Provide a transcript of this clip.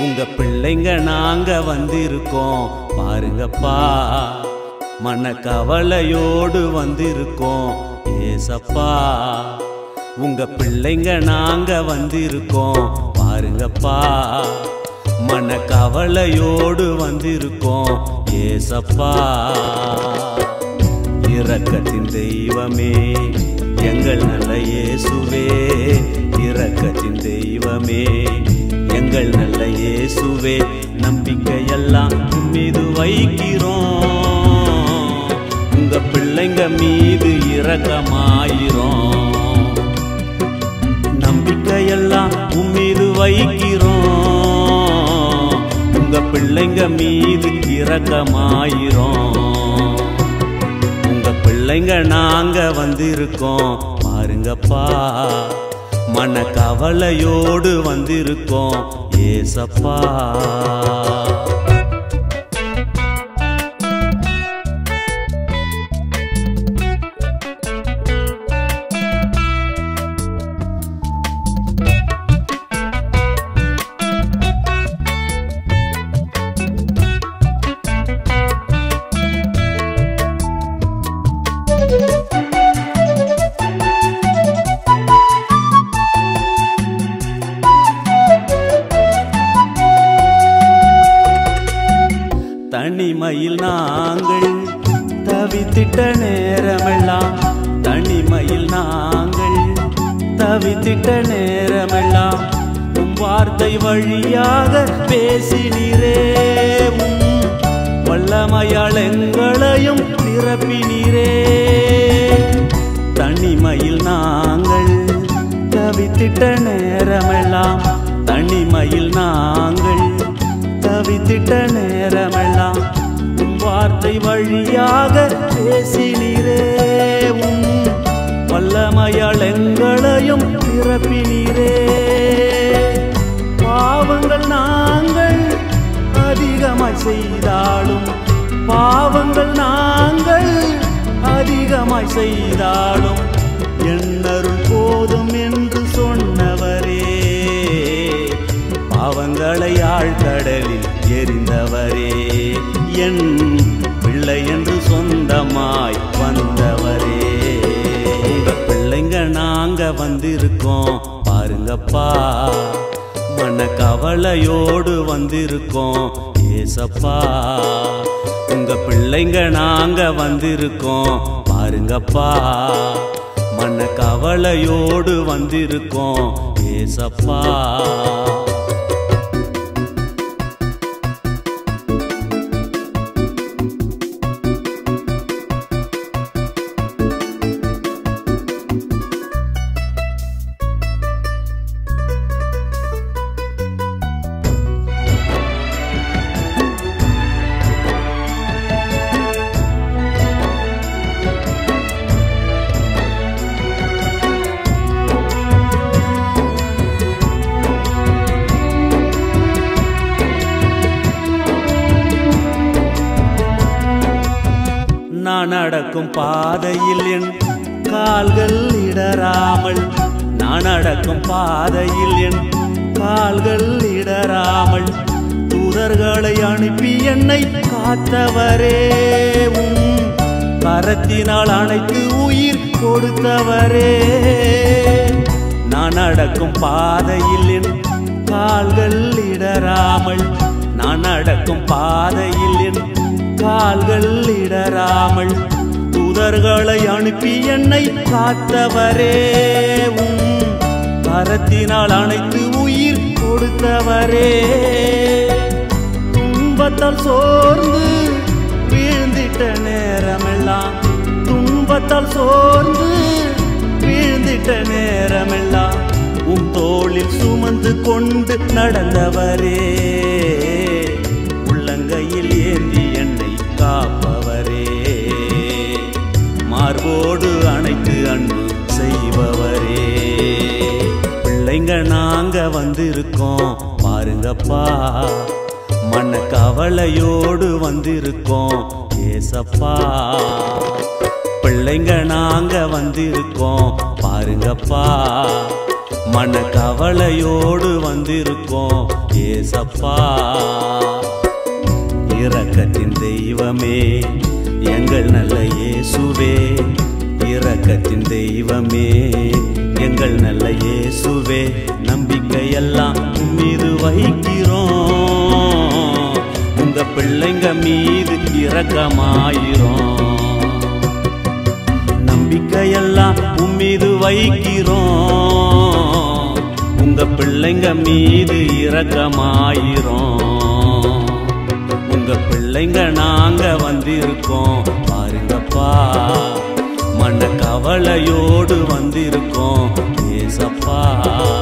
உங்க பிள்ளைங்க நாங்க வந்திருக்கோம் பாருங்கப்பா மனக்கவலையோடு வந்திருக்கோம் ஏசப்பா உங்க பிள்ளைங்க நாங்க வந்திருக்கோம் பாருங்கப்பா மனக்கவலையோடு வந்திருக்கோம் ஏசப்பா இரக்கத்தின் தெய்வமே எங்கள் நல்ல இயேசுவே இரக்கத்தின் தெய்வமே எங்கள் நல்ல இயேசுவே நம்பிக்கையெல்லாம் உம் மீது வைக்கிறோம் உங்க பிள்ளைங்க மீது இரக்கமாயிரும் நம்பிக்கையெல்லாம் உம் மீது வைக்கிறோம் உங்க பிள்ளைங்க மீது இரக்கமாயிரும் உங்க பிள்ளைங்க நாங்க வந்திருக்கோம் பாருங்கப்பா மனக்கவலையோடு வந்திருக்கோம் ஏசப்பா தனிமையில் நாங்கள் தவித்திட்ட நேரமெல்லாம் தனிமையில் நாங்கள் தவித்திட்ட நேரமெல்லாம் உம் வார்த்தை வழியாக பேசினீரே உம் வல்லமையால் எங்களையும் நிரப்பினீரே தனிமையில் நாங்கள் தவித்திட்ட நேரமெல்லாம் தனிமையில் நாங்கள் தவித்திட்ட நேரமெல்லாம் உம் வார்த்தை வழியாக பேசினீரே உம் வல்லமையால் எங்களையும் நிரப்பினீரே பாவங்கள் நாங்கள் அதிகமாய் செய்தாலும் பாவங்கள் நாங்கள் அதிகமாய் செய்தாலும் என்னருள் போதும் என்று சொன்னவரே பாவங்களை ஆழ்கடலில் எரிந்தவரே என் பிள்ளை என்று சொந்தமாய் வந்தவரே உங்க பிள்ளைங்க நாங்க வந்திருக்கோம் பாருங்கப்பா மனக்கவலையோடு வந்திருக்கோம் ஏசப்பா உங்க பிள்ளைங்க நாங்க வந்திருக்கோம் பாருங்கப்பா மனக்கவலையோடு வந்திருக்கோம் ஏசப்பா நான் நடக்கும் பாதையில் என் கால்கள் இடராமல் நான் நடக்கும் பாதையில் என் கால்கள் இடராமல் தூதர்களை அனுப்பி என்னை காத்தவரே உம் கரத்தினால் அணைத்து உயிர் கொடுத்தவரே நான் நடக்கும் பாதையில் என் கால்கள் இடராமல் நான் நடக்கும் பாதையில் என் கால்கள் இடராமல் தூதர்களை அனுப்பி என்னை காத்தவரே உம் கரத்தினால் அணைத்து உயிர் கொடுத்தவரே துன்பத்தால் சோர்ந்து வீழ்ந்திட்ட நேரமெல்லாம் துன்பத்தால் சோர்ந்து வீழ்ந்திட்ட நேரமெல்லாம் உம் தோளில் சுமந்து கொண்டு நடந்தவரே உள்ளங்கையில் ஏந்தி என்னை காப்பவரே மார்போடு அணைத்து அன்பு செய்பவரே பிள்ளைங்க நாங்க வந்திருக்கோம் பாருங்கப்பா மன கவலையோடு வந்திருக்கோம் ஏசப்பா பிள்ளைங்க நாங்க வந்திருக்கோம் பாருங்கப்பா மனக்கவலையோடு வந்திருக்கோம் ஏசப்பா இரக்கத்தின் தெய்வமே எங்கள் நல்ல இயேசுவே இரக்கத்தின் தெய்வமே எங்கள் நல்ல இயேசுவே நம்பிக்கையெல்லாம் உம் மீது வைக்கிறோம் உங்க பிள்ளைங்க மீது இரக்கமாயிரும் நம்பிக்கையெல்லாம் உம் மீது வைக்கிறோம் உங்க பிள்ளைங்க மீது இரக்கமாயிரும் உங்க பிள்ளைங்க நாங்க வந்திருக்கோம் பாருங்கப்பா மன கவலையோடு வந்திருக்கோம் ஏசப்பா